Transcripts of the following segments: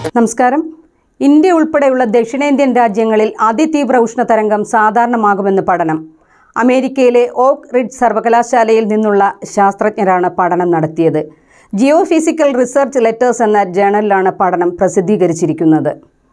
നമസ്കാരം ഇന്ത്യ ഉൾപ്പെടെയുള്ള ദക്ഷിണേന്ത്യൻ രാജ്യങ്ങളിൽ അതിതീവ്ര ഉഷ്ണതരംഗം സാധാരണമാകുമെന്ന് പഠനം അമേരിക്കയിലെ ഓക്ക് റിഡ്ജ് സർവകലാശാലയിൽ നിന്നുള്ള ശാസ്ത്രജ്ഞരാണ് പഠനം നടത്തിയത് ജിയോ ഫിസിക്കൽ റിസർച്ച് ലെറ്റേഴ്സ് എന്ന ജേണലിലാണ് പഠനം പ്രസിദ്ധീകരിച്ചിരിക്കുന്നത്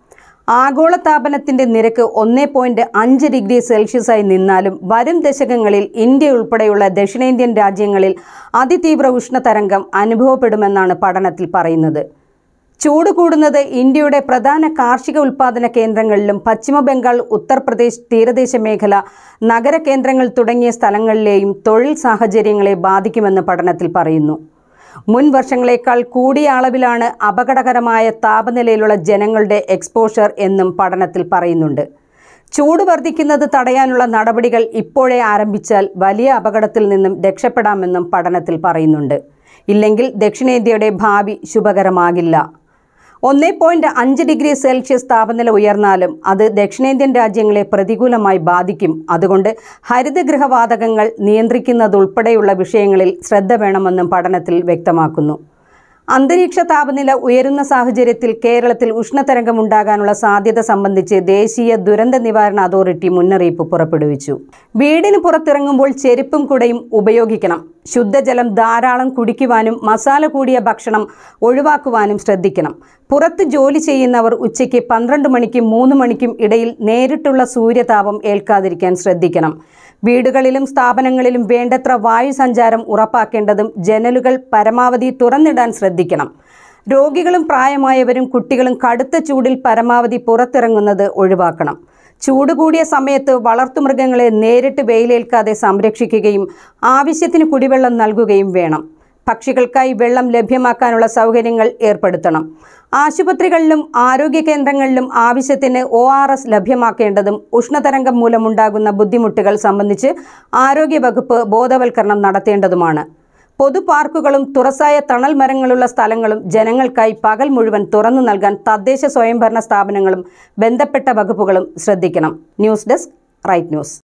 ആഗോളതാപനത്തിന്റെ നിരക്ക് ഒന്നേ പോയിന്റ് അഞ്ച് ഡിഗ്രി സെൽഷ്യസായി നിന്നാലും വരും ദശകങ്ങളിൽ ഇന്ത്യ ഉൾപ്പെടെയുള്ള ദക്ഷിണേന്ത്യൻ രാജ്യങ്ങളിൽ അതിതീവ്ര ഉഷ്ണതരംഗം അനുഭവപ്പെടുമെന്നാണ് പഠനത്തിൽ പറയുന്നത് ചൂട് കൂടുന്നത് ഇന്ത്യയുടെ പ്രധാന കാർഷിക ഉൽപ്പാദന കേന്ദ്രങ്ങളിലും പശ്ചിമ ബംഗാൾ ഉത്തർപ്രദേശ് തീരദേശ മേഖല നഗര കേന്ദ്രങ്ങൾ തുടങ്ങിയ സ്ഥലങ്ങളിലെയും തൊഴിൽ സാഹചര്യങ്ങളെ ബാധിക്കുമെന്ന് പഠനത്തിൽ പറയുന്നു മുൻ വർഷങ്ങളേക്കാൾ കൂടിയ അളവിലാണ് അപകടകരമായ താപനിലയിലുള്ള ജനങ്ങളുടെ എക്സ്പോഷർ എന്നും പഠനത്തിൽ പറയുന്നുണ്ട് ചൂട് വർദ്ധിക്കുന്നത് തടയാനുള്ള നടപടികൾ ഇപ്പോഴേ ആരംഭിച്ചാൽ വലിയ അപകടത്തിൽ നിന്നും രക്ഷപ്പെടാമെന്നും പഠനത്തിൽ പറയുന്നുണ്ട് ഇല്ലെങ്കിൽ ദക്ഷിണേന്ത്യയുടെ ഭാവി ശുഭകരമാകില്ല ഒന്നേ പോയിന്റ് അഞ്ച് ഡിഗ്രി സെൽഷ്യസ് താപനില ഉയർന്നാലും അത് ദക്ഷിണേന്ത്യൻ രാജ്യങ്ങളെ പ്രതികൂലമായി ബാധിക്കും അതുകൊണ്ട് ഹരിതഗൃഹവാതകങ്ങൾ നിയന്ത്രിക്കുന്നതുൾപ്പെടെയുള്ള വിഷയങ്ങളിൽ ശ്രദ്ധ വേണമെന്നും പഠനത്തിൽ വ്യക്തമാക്കുന്നു അന്തരീക്ഷ താപനില ഉയരുന്ന സാഹചര്യത്തിൽ കേരളത്തിൽ ഉഷ്ണതരംഗം ഉണ്ടാകാനുള്ള സാധ്യത സംബന്ധിച്ച് ദേശീയ ദുരന്ത നിവാരണ അതോറിറ്റി മുന്നറിയിപ്പ് പുറപ്പെടുവിച്ചു വീടിന് പുറത്തിറങ്ങുമ്പോൾ ചെരുപ്പും കുടയും ഉപയോഗിക്കണം ശുദ്ധജലം ധാരാളം കുടിക്കുവാനും മസാല കൂടിയ ഭക്ഷണം ഒഴിവാക്കുവാനും ശ്രദ്ധിക്കണം പുറത്ത് ജോലി ചെയ്യുന്നവർ ഉച്ചയ്ക്ക് പന്ത്രണ്ട് മണിക്കും മൂന്ന് മണിക്കും ഇടയിൽ നേരിട്ടുള്ള സൂര്യതാപം ഏൽക്കാതിരിക്കാൻ ശ്രദ്ധിക്കണം വീടുകളിലും സ്ഥാപനങ്ങളിലും വേണ്ടത്ര വായു സഞ്ചാരം ഉറപ്പാക്കേണ്ടതും ജനലുകൾ പരമാവധി തുറന്നിടാൻ ശ്രദ്ധിക്കണം രോഗികളും പ്രായമായവരും കുട്ടികളും കടുത്ത ചൂടിൽ പരമാവധി പുറത്തിറങ്ങുന്നത് ഒഴിവാക്കണം ചൂട് കൂടിയ സമയത്ത് വളർത്തുമൃഗങ്ങളെ നേരിട്ട് വെയിലേൽക്കാതെ സംരക്ഷിക്കുകയും ആവശ്യത്തിന് കുടിവെള്ളം നൽകുകയും വേണം പക്ഷികൾക്കായി വെള്ളം ലഭ്യമാക്കാനുള്ള സൗകര്യങ്ങൾ ഏർപ്പെടുത്തണം ആശുപത്രികളിലും ആരോഗ്യ കേന്ദ്രങ്ങളിലും ആവശ്യത്തിന് ഒ ആർ എസ് ലഭ്യമാക്കേണ്ടതും ഉഷ്ണതരംഗം മൂലമുണ്ടാകുന്ന ബുദ്ധിമുട്ടുകൾ സംബന്ധിച്ച് ആരോഗ്യവകുപ്പ് ബോധവൽക്കരണം നടത്തേണ്ടതുമാണ് പൊതു പാർക്കുകളും തുറസായ തണൽ മരങ്ങളുള്ള സ്ഥലങ്ങളും ജനങ്ങൾക്കായി പകൽ മുഴുവൻ തുറന്നു നൽകാൻ തദ്ദേശ സ്വയംഭരണ സ്ഥാപനങ്ങളും ബന്ധപ്പെട്ട വകുപ്പുകളും ശ്രദ്ധിക്കണം ന്യൂസ് ഡെസ്ക് റൈറ്റ് ന്യൂസ്